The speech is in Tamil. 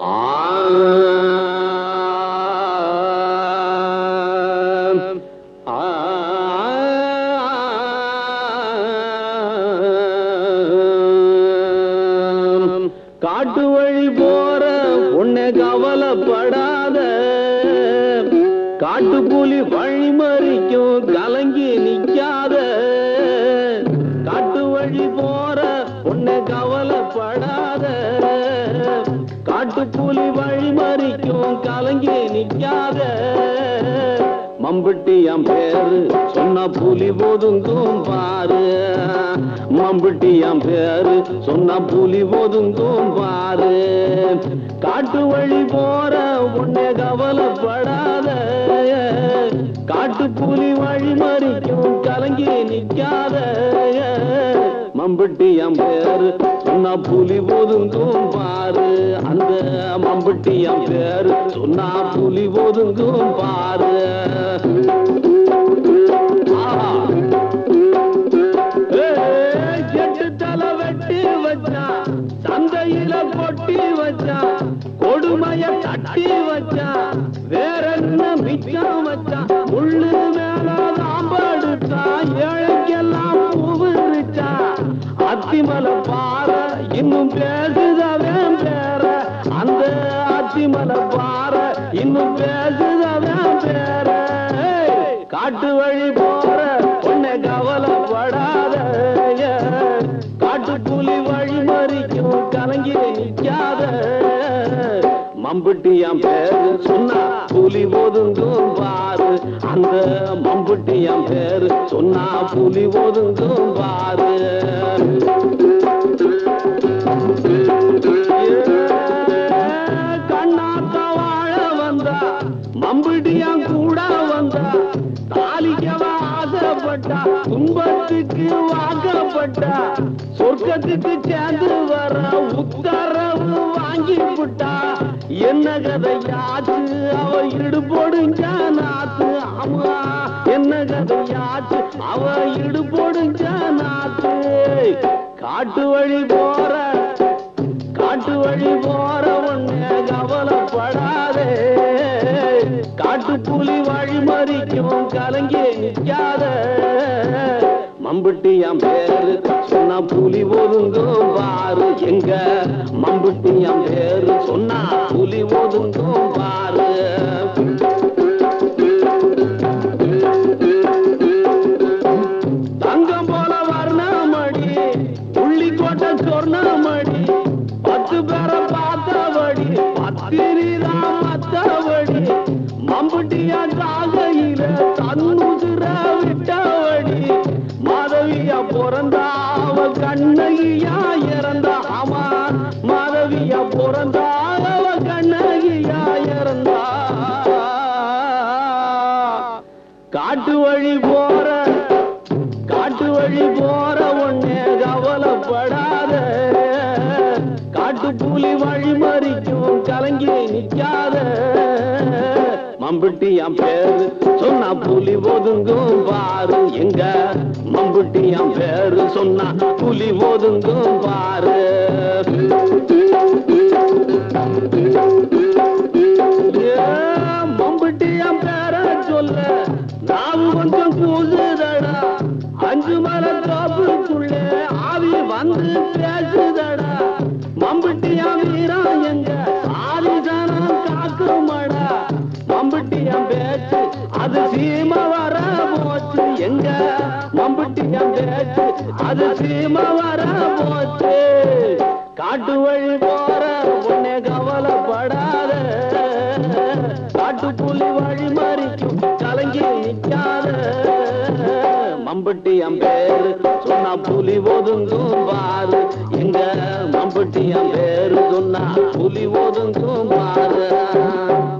காட்டு வழி போற உன்னை கவலைப்படாத காட்டு புலி வழி மறிக்கும் கலங்கி நிக்காத காட்டு வழி போற உன்னை கவலைப்படாத காட்டு புலி வழி மறிக்கும் கலங்கி நிக்காத மம்பட்டி என் பேரு சொன்ன புலி ஒதுங்கும் பாரு மம்பட்டி என் பேரு சொன்ன புலி ஒதுங்கும் பாரு காட்டு வழி போற உன்னை கவலைப்படாத காட்டு புலி வழி மறிக்கும் கலங்கி நிக்காத மம்பட்டி என் பேரு சொன்னா புலி ஒதுங்கும் பாரு அந்த மம்பட்டி என் பேரு சொன்னா புலி ஒதுங்கும் பாரு ஆஹா. ஏய், எட்டு தலை வெட்டி வச்சா சந்தையில கொட்டி வச்சா கொடுமைய தட்டி வச்சா வேற என்ன மிச்சம் வச்சா முள்ளு மேல தாம்படுத்தா ஏழைக்கெல்லாம் பூவிருச்சா அத்திமலை பாறை இன்னும் பேசுதவன் பேர அந்த அத்திமலை பாறை இன்னும் பேசுதவன் பேர ஏய், காட்டு வழி போற உன்னை கவலைப்படாத காட்டு புலி வழி மறிக்கும் கலங்கி நிக்காத மம்புட்டி என் பேரு சொன்னா புலி ஒதுங்கும் பாரு அந்த மம்புட்டி என் பேரு சொன்னா புலி ஒதுங்கும் பாரு கண்ணாத்த வாழ வந்தா மம்புட்டியான் கூட வந்தா தாலிக்கவ ஆசைப்பட்டா துன்பத்துக்கு வாக்கப்பட்டா சொர்க்கத்துக்கு சேர்ந்து வர உத்தரவு வாங்கி விட்டா என்ன கதையாச்சு அவ இடுபொடுங்க நாத்து ஆமா என்ன கதையாச்சு அவ இடுபொடுங்க நாத்து காட்டு வழி போற காட்டு வழி போற ஒண்ணு கவலைப்படாதே காட்டு புலி வழி மறிக்கும் கலங்கி நிக்காத மம்புட்டி என் பேரு சொன்னா புலி ஒதுங்கும் பாரு எங்க மம்புட்டி என் பேரு சொன்னா புலி ஒதுங்கும் பாரு தங்கம் போல வர்ணமடி புள்ளி கோட்டை சொர்ணமடி பத்து பேரை பார்த்தபடி பத்திரிதான் மத்தபடி மம்புட்டியா சாகையில தன்னுதிர விட்டபடி மாதவியா பிறந்தா அவ கண்ணகியா இறந்தா ஆமா மாதவியா பிறந்தா அவ கண்ணகியா இறந்தா காட்டு வழி போற காட்டு வழி போற ஒண்ணே கவலைப்படாத காட்டு புலி வழி மறிக்கும் கலங்கி நிக்காத மம்புட்டி என் பேரு சொன்னா புலி ஒதுங்கும் பாரு எங்க மம்புட்டி என் பேரு சொன்னா புலி ஒதுங்கும் பாரு ஏ, மம்புட்டி என் பேர சொல்ல நாவு கொஞ்சம் கூசுதடா அஞ்சு மலை தோப்புக்குள்ள ஆவி வந்து பேசுதடா மம்புட்டியாம் வீரம் எங்க ஆதிசனம் காக்குமடா மம்புட்டியாம் பேச்சு அது சீம வர போச்சு எங்க மம்புட்டியாம் பேச்சு அது சீம வர போச்சு காட்டு வழி போற உன்னை கவலைப்படாத காட்டு புலி வழி மறிக்கும் கலங்கி நிக்காத மம்பட்டி என் பேரு சொன்னா புலி ஒதுங்கும் பாரு எங்க மம்பட்டி என் பேரு சொன்னா புலி ஒதுங்கும் பாரு